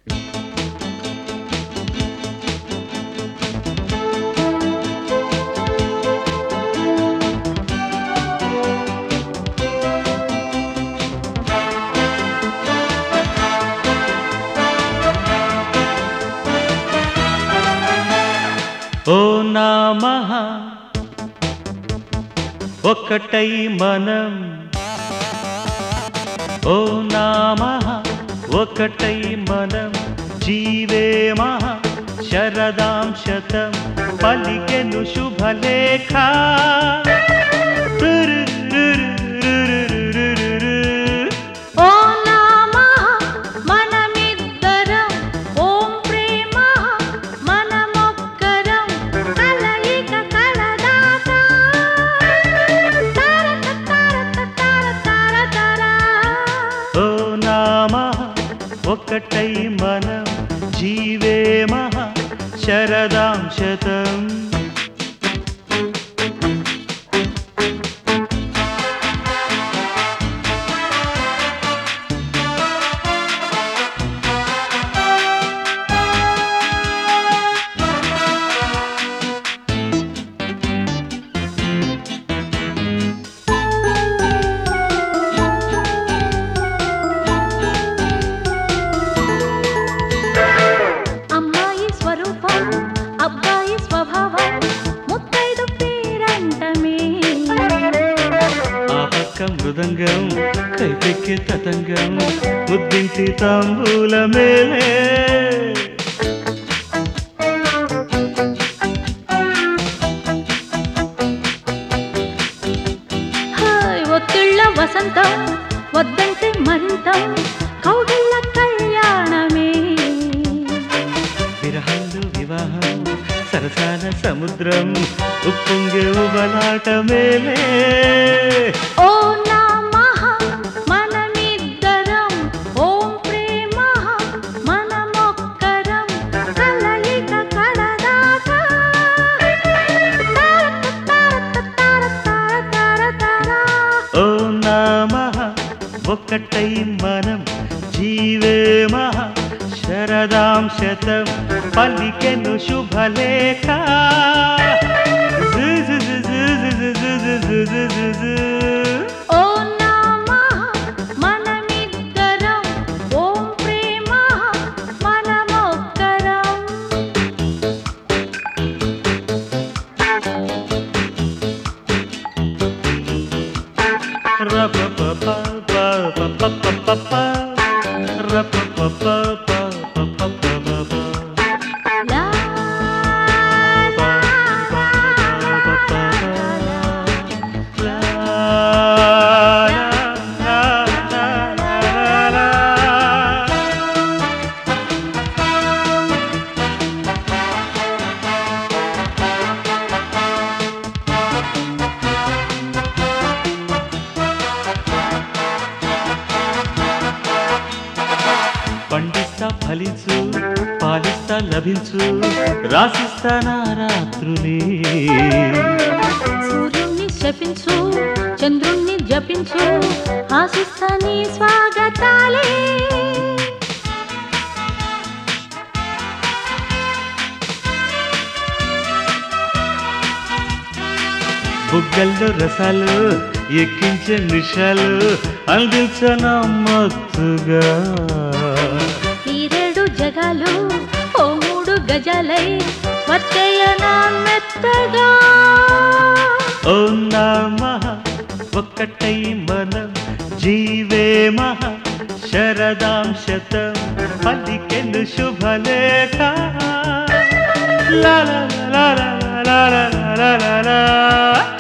ఓ నామః ఒక్కటై మనం ఓ నామః ఒక్కటై మనం జీవే మహ శరదాం శతం పలికెను శుభలేఖ ఓ నామః మనమిద్దరం ఓం ప్రేమ మనమొక్కరం కలయిక కలదాత తారత తారత తార తార తార ఓ నామః ఒక్కటై మనం జీవే మహ శరదాం శతం అమ్మాయి స్వరూపం అబ్బాయి స్వభావం ముత్తైదు పేరంటమే ఆ పక్క మృదంగం కైపెక్కే తతంగం ముద్దింటి తాంబూల మేలే హాయ్ ఒత్తిళ్ళ వసంతం వద్దంటే మరింతం కౌగిళ్ళ కళ్యాణమే విరహాలు వివాహం సరసాల సముద్రం ఉప్పొంగే ఉబలాట మేలే ఓ నామః మనమిద్దరం ఓం ప్రేమ మనమొక్కరం కలయిక కలదాత తారత తారత తార తార తార తార ఓ నామః ఒక్కటై మనం జీవే మహ శరదాం శతం పలికెను శుభలేఖ జు జు జు జు జు జు జు జు జు జు జు. ఓ నామః మనమిద్దరం ఓం ప్రేమ మనమొక్కరం Ra-pa-pa-pa-pa-pa-pa-pa-pa. Ra-pa-pa-pa-pa-pa-pa-pa-pa-pa. లా La, la, la, la, la, la. పండిస్తా ఫలించు పాలిస్తా లభించు రాసిస్తా నా రాత్రులే సూర్యుణ్ణి శపించు చంద్రుణ్ణి జపించు ఆశిస్తని స్వాగతాలే బుగ్గల్లో రసాలు ఎక్కించే నిషాలు అందించన మత్తుగా ఈరేడు జగాలు ఓ మూడు గజాలై వచ్చేయనా మెత్తగా ఓ నామః ఒక్కటై మనం జీవే మహ శరదాం శతం పలికెను శుభలేఖ లా లా లా లా లా లా లా లా లా లా